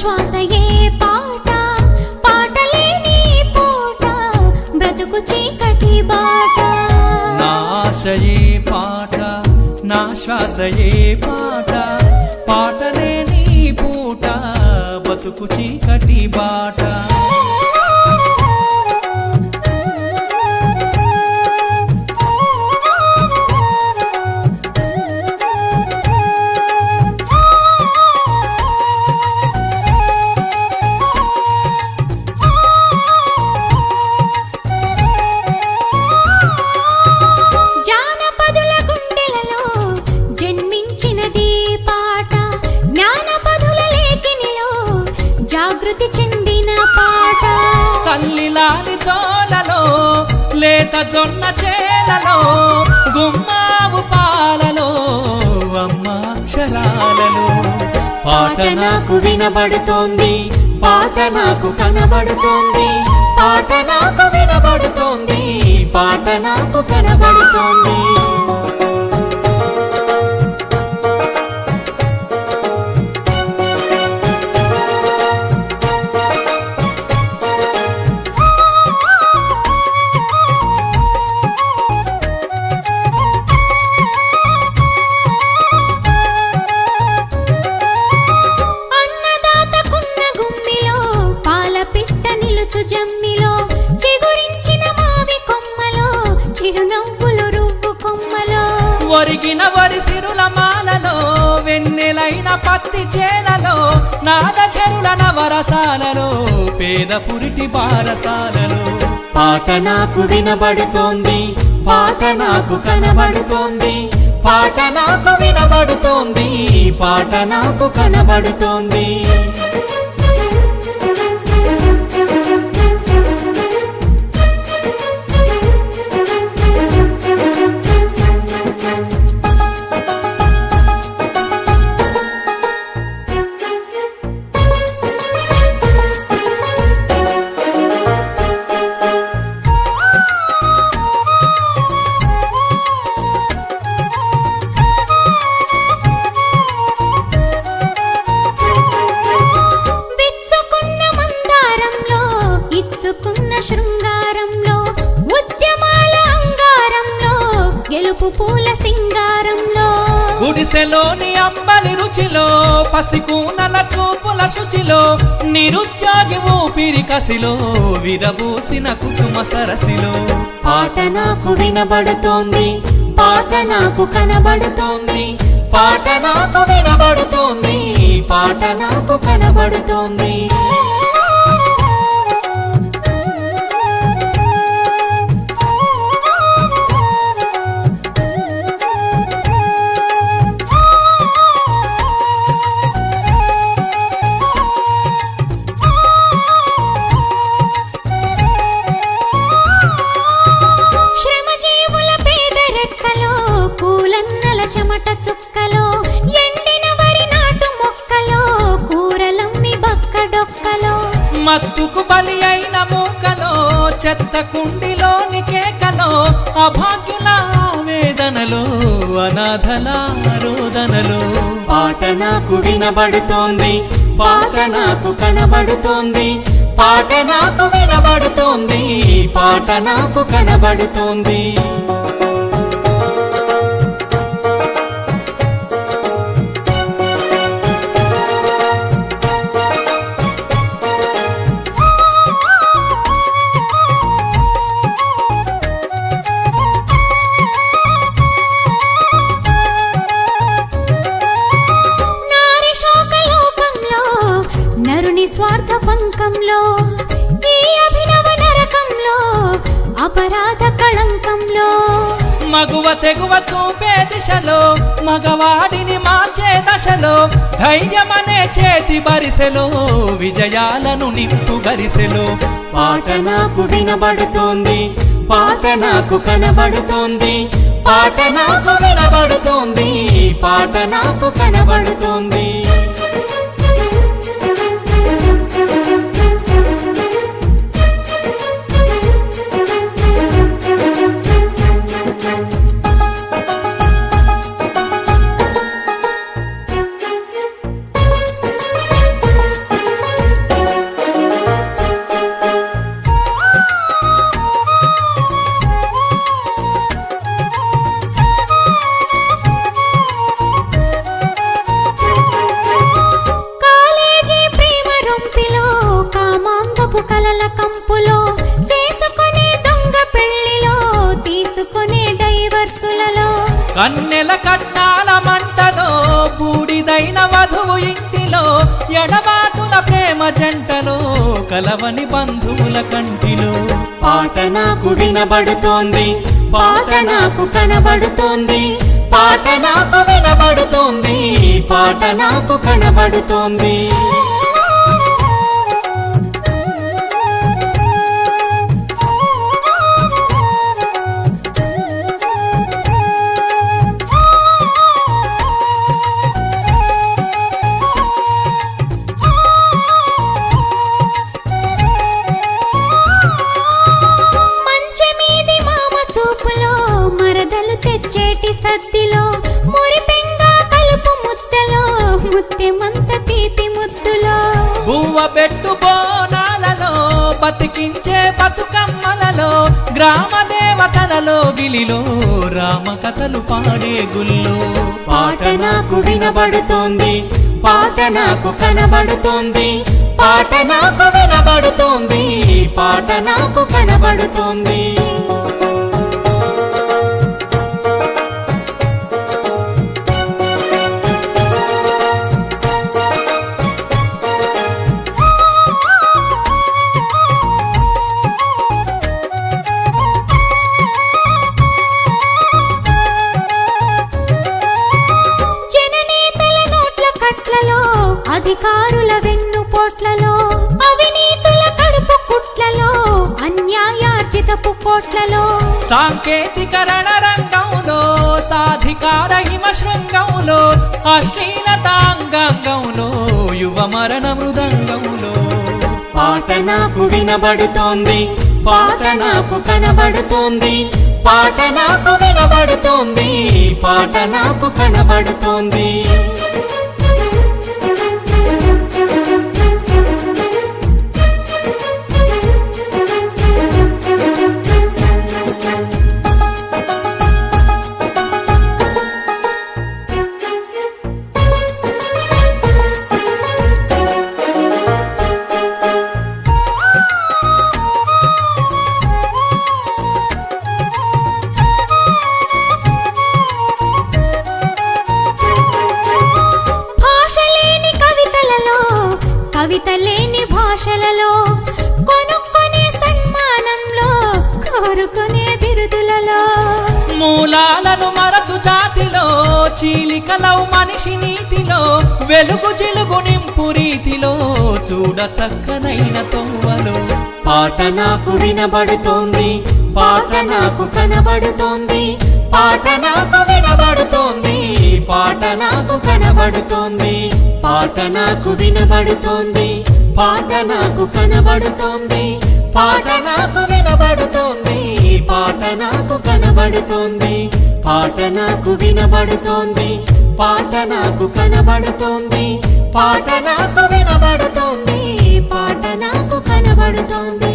శ్వాసయే పాట పాటలేని పూట బ్రతుకు చీకటి బాట నా ఆశయే పాట నా శ్వాసయే పాట పాటలే నీ పూట బతుకు చీకటి బాట జానపదుల గుండెలలో జన్మించినది పాట జ్ఞానపదుల లేఖినిలో జాగృతి చెందిన పాట తల్లిలాని తోలలో లేత జొన్న చేలలో గుమ్మావు పాలలో అమ్మ అక్షరాలలో పాట నాకు వినబడుతోంది పాట నాకు కనబడుతోంది పాట నాకు వినబడుతోంది పాట నాకు కనబడుతోంది అన్నదాతకున్న గుమ్మిలో పాల పిట్ట నిలుచు జమ్మిలో చిగురించిన మావి కొమ్మలో చిరునవ్వులు రువ్వు కొమ్మలో ఒరిగిన వరి సిరుల మాలలో వెన్నెలైన పత్తి చేలలో నాద చెరుల నవరసాలలో పేద పురిటి బారసాలలో పాట నాకు వినబడుతోంది పాట నాకు కనబడుతోంది పాట నాకు వినబడుతోంది పాట నాకు కనబడుతోంది విచ్చుకున్న మందారంలో ఇచ్చుకున్న శృంగారంలో ఉద్యమాల అంగారంలో గెలుపు పూల సింగారంలో గుడిసెలోని అంబలి రుచిలో పసికూనల చూపుల శుచిలో నిరుద్యోగి ఊపిరి కసిలో విరబూసిన కుసుమ సరసిలో పాట నాకు వినబడుతోంది పాట నాకు కనబడుతోంది పాట నాకు వినబడుతోంది పాట నాకు కనబడుతోంది శ్రమజీవుల పేద రెక్కలో కూలన్నల చెమట చుక్కలో ఎండిన వరి నాటు మొక్కలో కూరలమ్మి బక్కడొక్కలో మత్తుకు బలి అయిన మూకలో చెత్త కుండిలోని కేకలో అభాగ్యుల వేదనలో అనాథల రోదనలో పాట నాకు వినబడుతోంది పాట నాకు కనబడుతోంది పాట నాకు వినబడుతోంది పాట నాకు కనబడుతోంది నారి శోకలోకంలో నరుని స్వార్థ పంకంలో ఈ అభినవ నరకంలో అపరాధ కళంకంలో మగువ తెగువ చూపే దిశలో మగవాడిని మార్చే దశలో ధైర్యమనే చేతి బరిసెలో విజయాలను నింపు గరిసెలో పాట నాకు వినబడుతోంది పాట నాకు కనబడుతోంది పాట నాకు వినబడుతోంది పాట నాకు కనబడుతోంది కట్నాల మంటలో బూడిదైన వధువు ఇంటిలో ఎడబాటుల ప్రేమ జంటలో కలవని బంధువుల కంటిలో పాట నాకు వినబడుతోంది పాట నాకు కనబడుతోంది పాట నాకు వినబడుతోంది పాట నాకు కనబడుతోంది మంచమీది మామ చూపులో మరదలు తెచ్చేటి సద్దిలో మురిపెంగా కలుపు ముద్దలో ముత్తెమంత తీపి ముద్దులో బువ్వ పెట్టు బోనాలలో బతికించే బతుకమ్మలలో గ్రామ దేవతలలో గిలిలో రామ కథలు పాడే గుల్లో పాట నాకు వినబడుతోంది పాట నాకు కనబడుతోంది పాట నాకు వినబడుతోంది పాట నాకు కనబడుతోంది జననేతల నోట్ల కట్లలో అధికారుల వెన్నుపోట్లలో అవినీతుల కడుపు కుట్లలో అన్యాయార్జితపు కోట్లలో సాంకేతికరణ రంగంలో సాధికార హిమ శృంగంలో అశ్లీలతాంగంలో యువ మరణ మృదంగంలో పాట నాకు వినబడుతోంది పాట నాకు కనబడుతోంది పాట నాకు వినబడుతోంది పాట నాకు కనబడుతోంది భాష లేని కవితలలో కవిత లేని భాషలలో కొనుక్కునే సన్మానంలో కోరుకునే బిరుదులలో మూలాలను మరచు జాతిలో చీలికలవు మనిషి నీతిలో వెలుగు జిలుగు నింపు రీతిలో చూడ చక్కనైన తొవ్వలో పాట నాకు వినబడుతోంది పాట నాకు కనబడుతోంది పాట నాకు వినబడుతోంది పాట నాకు కనబడుతోంది పాట నాకు వినబడుతోంది పాట నాకు కనబడుతోంది పాట నాకు వినబడుతోంది పాట నాకు కనబడుతోంది పాట నాకు వినబడుతోంది పాట నాకు కనబడుతోంది పాట నాకు వినబడుతోంది పాట నాకు కనబడుతోంది